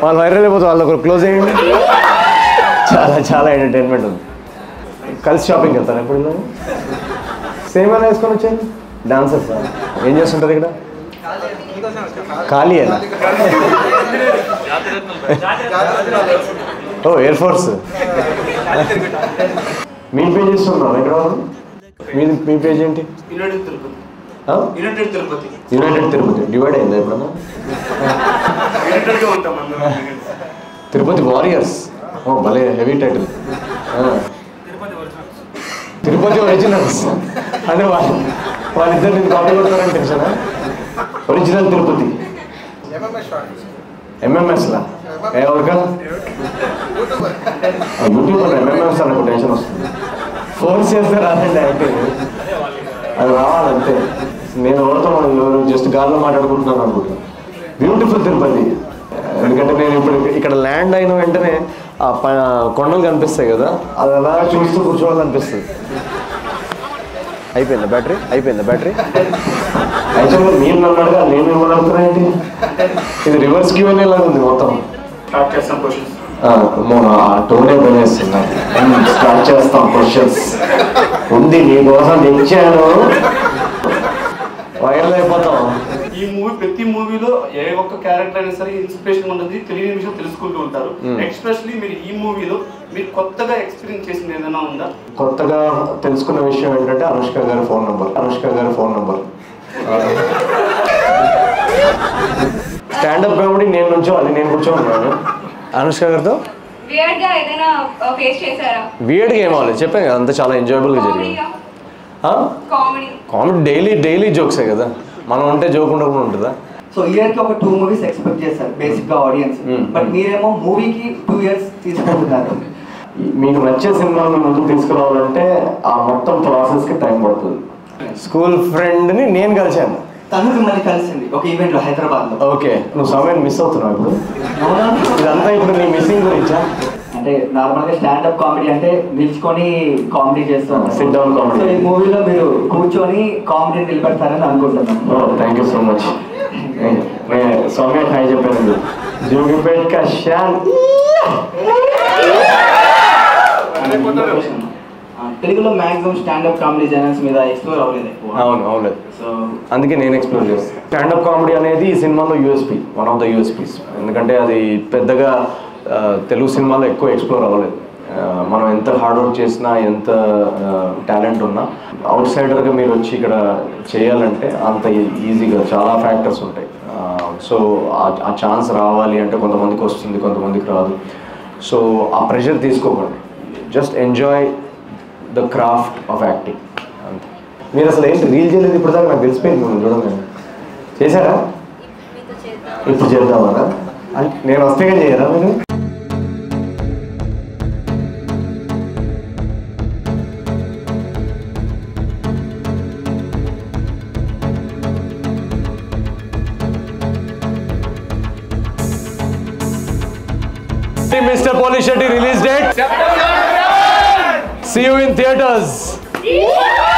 వాళ్ళు వైరల్ అయిపోతే వాళ్ళు ఒకరు క్లోజ్ అయ్యండి చాలా చాలా ఎంటర్టైన్మెంట్ ఉంది కలిసి షాపింగ్ వెళ్తాను ఎప్పుడు సేమ్ అలా వేసుకొని వచ్చాను డాన్సర్స్ ఏం చేస్తుంటారు ఇక్కడ ఖాళీ అని ఓ ఎయిర్ ఫోర్స్ మీ పేజ్ చేస్తున్నాం ఎక్కడ వాళ్ళు? మీది మీ పేజ్ ఏంటి యునైటెడ్ తిరుపతి ఆ? United Tirupati United Tirupati divide అయిందా ఎప్పుడన్నా యునైటెడ్ గా ఉంటాం అందరం తిరుపతి వారియర్స్ ఓ భలే హెవీ టైటిల్ తిరుపతి ఒరిజినల్స్ అంటే వాళ్ళ వాళ్ళిద్దరు నేను కాపీ కొడతారని తెలిసిన ఒరిజినల్ తిరుపతి ఎంఎంఎస్ లా ఎవరికా యూట్యూబ్ ఎంఎంఎస్ అనుకో టెన్షన్ వస్తుంది ఫోర్స్ చేస్తే రాదండి యాక్టింగ్ అది రావాలంతే నేను ఎవరితో జస్ట్ గాల్లో మాట్లాడుకుంటున్నాను అనుకుంటున్నాను బ్యూటిఫుల్ తిరుపతి ఎందుకంటే నేను ఇప్పుడు ఇక్కడ ల్యాండ్ అయిన వెంటనే ఆ ప కొండలు కనిపిస్తాయి కదా అది అలా చూస్తూ కూర్చోవాలనిపిస్తుంది అయిపోయిందా బ్యాటరీ అయిపోయిందా బ్యాటరీ యాక్చువల్గా మీరు నన్ను అడగా నేను మిమ్మల్ని అడుగుతున్నా ఏంటి ఇది రివర్స్ క్యూఎన్ లాగా ఉంది మొత్తం స్టార్ట్ చేస్తాం క్వశ్చన్స్ మోన ఆ టోనే బనేస్తున్నా స్టార్ట్ చేస్తాం క్వశ్చన్స్ ఉంది నీకోసం తెచ్చాను వైరల్ అయిపోతాం ఈ మూవీ ప్రతి మూవీలో ఏ ఒక్క క్యారెక్టర్ అయినా సరే ఇన్స్పిరేషన్ ఉంటుంది తెలియని విషయం తెలుసుకుంటూ ఉంటారు Hmm. ఎక్స్పెషల్లీ మీరు ఈ మూవీలో మీరు కొత్తగా ఎక్స్పీరియన్స్ చేసింది ఏదైనా ఉందా కొత్తగా తెలుసుకున్న విషయం ఏంటంటే అనుష్క గారి ఫోన్ నంబర్ అనుష్క గారి ఫోన్ నంబర్ స్టాండప్ కామెడీ నేను నుంచోవాలి నేను కూర్చోన్నాను అనుష్క గారితో వియర్డ్ గా ఏదైనా ఫేస్ చేశారా వియర్డ్గా ఏం అవ్వలేదు చెప్పాను కదా అంత చాలా ఎంజాయబుల్గా జరిగింది కామెడీగా కామెడీ కామెడీ డైలీ డైలీ జోక్సే కదా మనం ఉంటే జోక్ ఉండకుండా ఉంటుందా సో ఇయర్ కి ఒక టూ మూవీస్ ఎక్స్పెక్ట్ చేస్తారు బేసిక్ గా ఆడియన్స్ Hmm. బట్ మీరేమో మూవీకి టూ ఇయర్స్ తీసుకుంటున్నారు మీకు నచ్చే సినిమాను ముందుకు తీసుకురావాలంటే ఆ మొత్తం ప్రాసెస్కి టైం పడుతుంది స్కూల్ ఫ్రెండ్ని నేను కలిశాను తను మిమ్మల్ని కలిసింది ఒక ఈవెంట్ లో హైదరాబాద్ లో ఓకే నువ్వు సమయం మిస్ అవుతున్నావు ఇప్పుడు ఇదంతా ఇప్పుడు నీ మిస్సింగ్ గురించా అంటే నార్మల్ గా స్టాండప్ కామెడీ అంటే నిల్చుకొని కామెడీ చేస్తాం Sit down comedy. సో ఈ మూవీలో మీరు కూర్చొని కామెడీ నిలబెడతారని అనుకుంటున్నాను thank you so much Soumya hi చెప్పాను జోగిపేట్ కా శాన్ ఆ, తెలుగులో మాక్సిమం స్టాండప్ కామెడీ ఛానల్స్ మీద ఎక్స్ప్లోర్ అవ్వలేదు ఎక్కువ అవును అవులేదు సో అందుకే నేను ఎక్స్ప్లోర్ చేస్తాను స్టాండప్ కామెడీ అనేది ఈ సినిమాలో USP one of the USPs ఎందుకంటే అది పెద్దగా ఆ, తెలుగు సినిమాలో ఎక్కువ ఎక్స్ప్లోర్ అవ్వలేదు ఆ, మనం ఎంత హార్డ్ వర్క్ చేసినా ఎంత టాలెంట్ ఉన్నా అవుట్ సైడర్గా మీరు వచ్చి ఇక్కడ చేయాలంటే అంత ఈజీగా చాలా ఫ్యాక్టర్స్ ఉంటాయి సో ఆ ఛాన్స్ రావాలి అంటే కొంతమందికి వస్తుంది కొంతమందికి రాదు సో ఆ ప్రెషర్ తీసుకోకండి just enjoy the craft of acting అంతే మీరు అసలు ఏంటి రీల్ చేయలేదు ఇప్పుడు దాకా నాకు తెలిసిపోయింది మనం చూడండి చేశారా ఇప్పుడు చేద్దామా అంటే నేను వస్తే కానీ చేయరా మీరు Mr. Polishetty release date. See you in theaters.